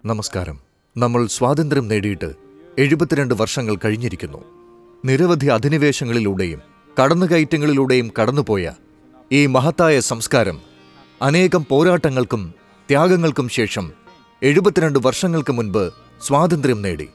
നമസ്കാരം നമ്മൾ സ്വാതന്ത്ര്യം നേടിയിട്ട് എഴുപത്തിരണ്ട് വർഷങ്ങൾ കഴിഞ്ഞിരിക്കുന്നു നിരവധി അധിനിവേശങ്ങളിലൂടെയും കടന്നുകയറ്റങ്ങളിലൂടെയും കടന്നുപോയ ഈ മഹത്തായ സംസ്കാരം അനേകം പോരാട്ടങ്ങൾക്കും ത്യാഗങ്ങൾക്കും ശേഷം എഴുപത്തിരണ്ട് വർഷങ്ങൾക്ക് മുൻപ് സ്വാതന്ത്ര്യം നേടി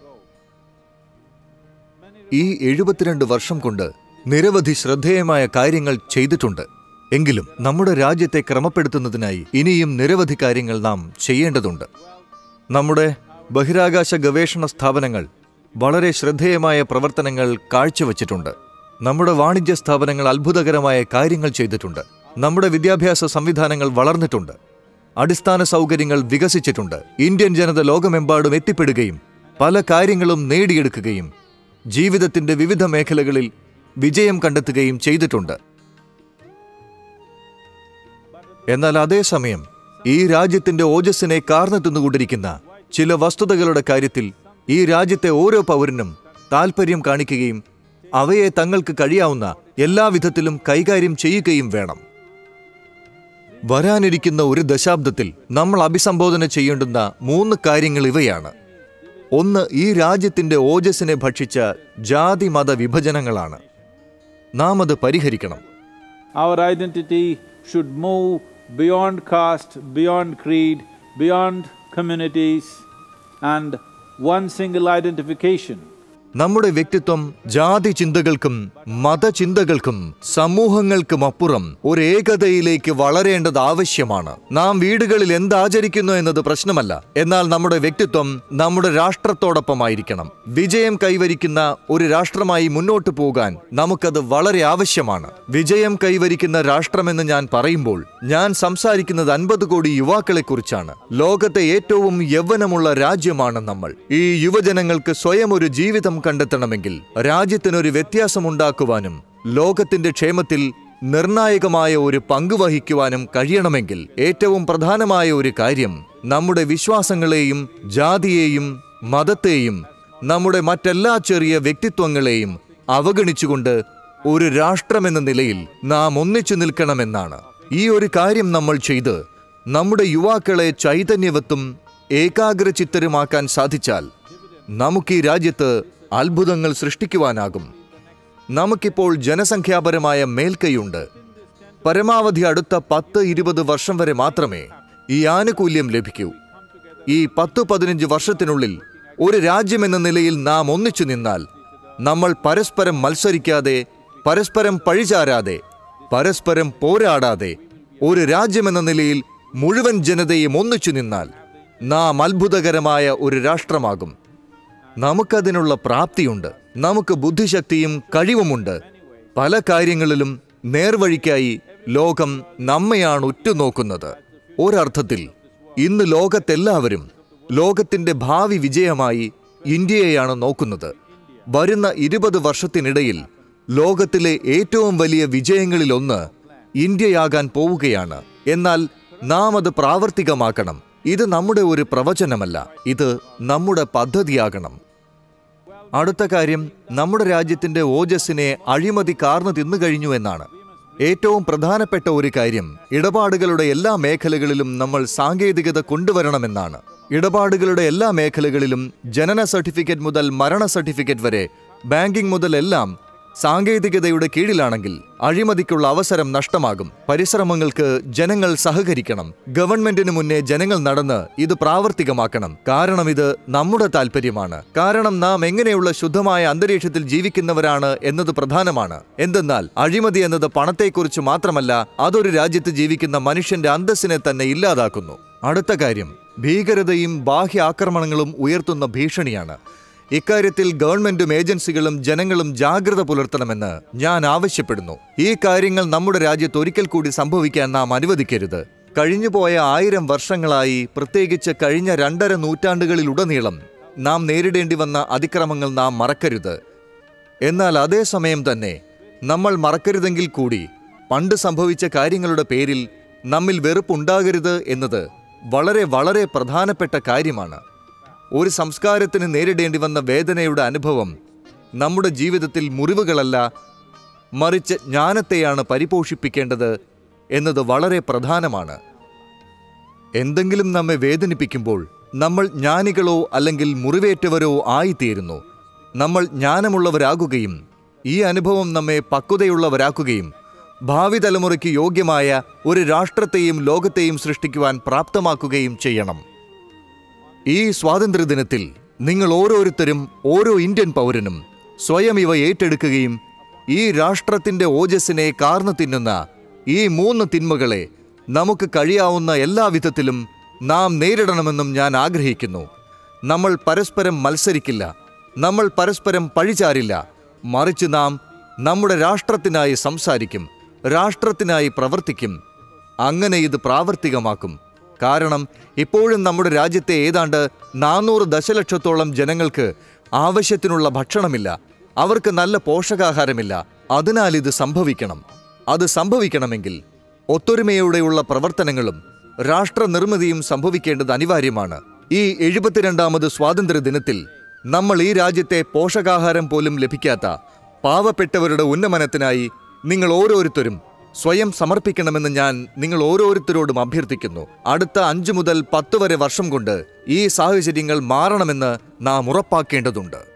ഈ എഴുപത്തിരണ്ട് വർഷം കൊണ്ട് നിരവധി ശ്രദ്ധേയമായ കാര്യങ്ങൾ ചെയ്തിട്ടുണ്ട് എങ്കിലും നമ്മുടെ രാജ്യത്തെ ക്രമപ്പെടുത്തുന്നതിനായി ഇനിയും നിരവധി കാര്യങ്ങൾ നാം ചെയ്യേണ്ടതുണ്ട് നമ്മുടെ ബഹിരാകാശ ഗവേഷണ സ്ഥാപനങ്ങൾ വളരെ ശ്രദ്ധേയമായ പ്രവർത്തനങ്ങൾ കാഴ്ചവെച്ചിട്ടുണ്ട് നമ്മുടെ വാണിജ്യ സ്ഥാപനങ്ങൾ അത്ഭുതകരമായ കാര്യങ്ങൾ ചെയ്തിട്ടുണ്ട് നമ്മുടെ വിദ്യാഭ്യാസ സംവിധാനങ്ങൾ വളർന്നിട്ടുണ്ട് അടിസ്ഥാന സൗകര്യങ്ങൾ വികസിച്ചിട്ടുണ്ട് ഇന്ത്യൻ ജനത ലോകമെമ്പാടും എത്തിപ്പെടുകയും പല കാര്യങ്ങളും നേടിയെടുക്കുകയും ജീവിതത്തിന്റെ വിവിധ മേഖലകളിൽ വിജയം കണ്ടെത്തുകയും ചെയ്തിട്ടുണ്ട് എന്നാൽ അതേസമയം ഈ രാജ്യത്തിന്റെ ഓജസ്സിനെ കാർന്നു തിന്നുകൊണ്ടിരിക്കുന്ന ചില വസ്തുതകളുടെ കാര്യത്തിൽ ഈ രാജ്യത്തെ ഓരോ പൗരനും താൽപ്പര്യം കാണിക്കുകയും അവയെ തങ്ങൾക്ക് കഴിയാവുന്ന എല്ലാവിധത്തിലും കൈകാര്യം ചെയ്യുകയും വേണം വരാനിരിക്കുന്ന ഒരു ദശാബ്ദത്തിൽ നമ്മൾ അഭിസംബോധന ചെയ്യേണ്ടുന്ന മൂന്ന് കാര്യങ്ങൾ ഇവയാണ് ഒന്ന് ഈ രാജ്യത്തിന്റെ ഓജസ്സിനെ ഭക്ഷിച്ച ജാതി മത വിഭജനങ്ങളാണ് നാം അത് പരിഹരിക്കണം Our identity should move beyond caste, beyond creed, beyond communities, and one single identification. നമ്മുടെ വ്യക്തിത്വം ജാതി ചിന്തകൾക്കും മതചിന്തകൾക്കും സമൂഹങ്ങൾക്കും അപ്പുറം ഒരു ഏകതയിലേക്ക് വളരേണ്ടത് ആവശ്യമാണ് നാം വീടുകളിൽ എന്താചരിക്കുന്നു എന്നത് പ്രശ്നമല്ല എന്നാൽ നമ്മുടെ വ്യക്തിത്വം നമ്മുടെ രാഷ്ട്രത്തോടൊപ്പമായിരിക്കണം വിജയം കൈവരിക്കുന്ന ഒരു രാഷ്ട്രമായി മുന്നോട്ടു പോകാൻ നമുക്കത് വളരെ ആവശ്യമാണ് വിജയം കൈവരിക്കുന്ന രാഷ്ട്രമെന്ന് ഞാൻ പറയുമ്പോൾ ഞാൻ സംസാരിക്കുന്നത് അൻപത് കോടി യുവാക്കളെ കുറിച്ചാണ് ലോകത്തെ ഏറ്റവും യൗവനമുള്ള രാജ്യമാണ് നമ്മൾ ഈ യുവജനങ്ങൾക്ക് സ്വയം ഒരു ജീവിതം കണ്ടെത്തണമെങ്കിൽ രാജ്യത്തിനൊരു വ്യത്യാസമുണ്ടാക്കുവാനും ലോകത്തിന്റെ ക്ഷേമത്തിൽ നിർണായകമായ ഒരു പങ്ക് വഹിക്കുവാനും കഴിയണമെങ്കിൽ ഏറ്റവും പ്രധാനമായ ഒരു കാര്യം നമ്മുടെ വിശ്വാസങ്ങളെയും ജാതിയെയും മതത്തെയും നമ്മുടെ മറ്റെല്ലാ ചെറിയ വ്യക്തിത്വങ്ങളെയും അവഗണിച്ചുകൊണ്ട് ഒരു രാഷ്ട്രമെന്ന നിലയിൽ നാം ഒന്നിച്ചു നിൽക്കണമെന്നാണ് ഈ ഒരു കാര്യം നമ്മൾ ചെയ്ത് നമ്മുടെ യുവാക്കളെ ചൈതന്യവത്തും ഏകാഗ്രചിത്തരുമാക്കാൻ സാധിച്ചാൽ നമുക്ക് ഈ രാജ്യത്ത് അത്ഭുതങ്ങൾ സൃഷ്ടിക്കുവാനാകും നമുക്കിപ്പോൾ ജനസംഖ്യാപരമായ മേൽക്കൈയുണ്ട് പരമാവധി അടുത്ത പത്ത് ഇരുപത് വർഷം വരെ മാത്രമേ ഈ ആനുകൂല്യം ലഭിക്കൂ ഈ പത്ത് പതിനഞ്ച് വർഷത്തിനുള്ളിൽ ഒരു രാജ്യമെന്ന നിലയിൽ നാം ഒന്നിച്ചു നിന്നാൽ നമ്മൾ പരസ്പരം മത്സരിക്കാതെ പരസ്പരം പഴിചാരാതെ പരസ്പരം പോരാടാതെ ഒരു രാജ്യമെന്ന നിലയിൽ മുഴുവൻ ജനതയും ഒന്നിച്ചു നിന്നാൽ നാം അത്ഭുതകരമായ ഒരു രാഷ്ട്രമാകും നമുക്കതിനുള്ള പ്രാപ്തിയുണ്ട് നമുക്ക് ബുദ്ധിശക്തിയും കഴിവുമുണ്ട് പല കാര്യങ്ങളിലും നേർവഴിക്കായി ലോകം നമ്മയാണ് ഉറ്റുനോക്കുന്നത് ഒരർത്ഥത്തിൽ ഇന്ന് ലോകത്തെല്ലാവരും ലോകത്തിന്റെ ഭാവി വിജയമായി ഇന്ത്യയെയാണ് നോക്കുന്നത് വരുന്ന ഇരുപത് വർഷത്തിനിടയിൽ ലോകത്തിലെ ഏറ്റവും വലിയ വിജയങ്ങളിലൊന്ന് ഇന്ത്യയാകാൻ പോവുകയാണ് എന്നാൽ നാം അത് പ്രാവർത്തികമാക്കണം ഇത് നമ്മുടെ ഒരു പ്രവചനമല്ല ഇത് നമ്മുടെ പദ്ധതിയാകണം അടുത്ത കാര്യം നമ്മുടെ രാജ്യത്തിന്റെ ഓജസ്സിനെ അഴിമതി കാർന്നു തിന്നു കഴിഞ്ഞു എന്നാണ് ഏറ്റവും പ്രധാനപ്പെട്ട ഒരു കാര്യം ഇടപാടുകളുടെ എല്ലാ മേഖലകളിലും നമ്മൾ സാങ്കേതികത കൊണ്ടുവരണമെന്നാണ് ഇടപാടുകളുടെ എല്ലാ മേഖലകളിലും ജനന സർട്ടിഫിക്കറ്റ് മുതൽ മരണ സർട്ടിഫിക്കറ്റ് വരെ ബാങ്കിംഗ് മുതൽ എല്ലാം സാങ്കേതികതയുടെ കീഴിലാണെങ്കിൽ അഴിമതിക്കുള്ള അവസരം നഷ്ടമാകും പരിശ്രമങ്ങൾക്ക് ജനങ്ങൾ സഹകരിക്കണം ഗവൺമെന്റിന് മുന്നേ ജനങ്ങൾ നടന്ന് ഇത് പ്രാവർത്തികമാക്കണം കാരണം ഇത് നമ്മുടെ താല്പര്യമാണ് കാരണം നാം എങ്ങനെയുള്ള ശുദ്ധമായ അന്തരീക്ഷത്തിൽ ജീവിക്കുന്നവരാണ് എന്നത് പ്രധാനമാണ് എന്തെന്നാൽ അഴിമതി എന്നത് പണത്തെക്കുറിച്ച് മാത്രമല്ല അതൊരു രാജ്യത്ത് ജീവിക്കുന്ന മനുഷ്യന്റെ അന്തസ്സിനെ തന്നെ ഇല്ലാതാക്കുന്നു അടുത്ത കാര്യം ഭീകരതയും ബാഹ്യ ആക്രമണങ്ങളും ഉയർത്തുന്ന ഭീഷണിയാണ് ഇക്കാര്യത്തിൽ ഗവൺമെന്റും ഏജൻസികളും ജനങ്ങളും ജാഗ്രത പുലർത്തണമെന്ന് ഞാൻ ആവശ്യപ്പെടുന്നു ഈ കാര്യങ്ങൾ നമ്മുടെ രാജ്യത്ത് ഒരിക്കൽ കൂടി സംഭവിക്കാൻ നാം അനുവദിക്കരുത് കഴിഞ്ഞുപോയ ആയിരം വർഷങ്ങളായി പ്രത്യേകിച്ച് കഴിഞ്ഞ രണ്ടര നൂറ്റാണ്ടുകളിലുടനീളം നാം നേരിടേണ്ടി വന്ന അതിക്രമങ്ങൾ നാം മറക്കരുത് എന്നാൽ അതേസമയം തന്നെ നമ്മൾ മറക്കരുതെങ്കിൽ കൂടി പണ്ട് സംഭവിച്ച കാര്യങ്ങളുടെ പേരിൽ നമ്മിൽ വെറുപ്പുണ്ടാകരുത് എന്നത് വളരെ വളരെ പ്രധാനപ്പെട്ട കാര്യമാണ് ഒരു സംസ്കാരത്തിന് നേരിടേണ്ടി വന്ന വേദനയുടെ അനുഭവം നമ്മുടെ ജീവിതത്തിൽ മുറിവുകളല്ല മറിച്ച് ജ്ഞാനത്തെയാണ് പരിപോഷിപ്പിക്കേണ്ടത് എന്നത് വളരെ പ്രധാനമാണ് എന്തെങ്കിലും നമ്മെ വേദനിപ്പിക്കുമ്പോൾ നമ്മൾ ജ്ഞാനികളോ അല്ലെങ്കിൽ മുറിവേറ്റവരോ ആയിത്തീരുന്നു നമ്മൾ ജ്ഞാനമുള്ളവരാകുകയും ഈ അനുഭവം നമ്മെ പക്വതയുള്ളവരാക്കുകയും ഭാവി തലമുറയ്ക്ക് യോഗ്യമായ ഒരു രാഷ്ട്രത്തെയും ലോകത്തെയും സൃഷ്ടിക്കുവാൻ പ്രാപ്തമാക്കുകയും ചെയ്യണം ഈ സ്വാതന്ത്ര്യദിനത്തിൽ നിങ്ങൾ ഓരോരുത്തരും ഓരോ ഇന്ത്യൻ പൗരനും സ്വയം ഇവ ഏറ്റെടുക്കുകയും ഈ രാഷ്ട്രത്തിന്റെ ഓജസ്സിനെ കാർന്നു തിന്നുന്ന ഈ മൂന്ന് തിന്മകളെ നമുക്ക് കഴിയാവുന്ന എല്ലാ വിധത്തിലും നാം നേരിടണമെന്നും ഞാൻ ആഗ്രഹിക്കുന്നു നമ്മൾ പരസ്പരം മത്സരിക്കില്ല നമ്മൾ പരസ്പരം പഴിചാരില്ല മറിച്ച് നാം നമ്മുടെ രാഷ്ട്രത്തിനായി സംസാരിക്കും രാഷ്ട്രത്തിനായി പ്രവർത്തിക്കും അങ്ങനെ ഇത് പ്രാവർത്തികമാക്കും കാരണം ഇപ്പോഴും നമ്മുടെ രാജ്യത്തെ ഏതാണ്ട് നാനൂറ് ദശലക്ഷത്തോളം ജനങ്ങൾക്ക് ആവശ്യത്തിനുള്ള ഭക്ഷണമില്ല അവർക്ക് നല്ല പോഷകാഹാരമില്ല അതിനാൽ ഇത് സംഭവിക്കണം അത് സംഭവിക്കണമെങ്കിൽ ഒത്തൊരുമയോടെയുള്ള പ്രവർത്തനങ്ങളും രാഷ്ട്ര നിർമ്മിതിയും സംഭവിക്കേണ്ടത് അനിവാര്യമാണ് ഈ എഴുപത്തിരണ്ടാമത് സ്വാതന്ത്ര്യ ദിനത്തിൽ നമ്മൾ ഈ രാജ്യത്തെ പോഷകാഹാരം പോലും ലഭിക്കാത്ത പാവപ്പെട്ടവരുടെ ഉന്നമനത്തിനായി നിങ്ങൾ ഓരോരുത്തരും സ്വയം സമർപ്പിക്കണമെന്ന് ഞാൻ നിങ്ങൾ ഓരോരുത്തരോടും അഭ്യർത്ഥിക്കുന്നു അടുത്ത അഞ്ചു മുതൽ പത്ത് വരെ വർഷം കൊണ്ട് ഈ സാഹചര്യങ്ങൾ മാറണമെന്ന് നാം ഉറപ്പാക്കേണ്ടതുണ്ട്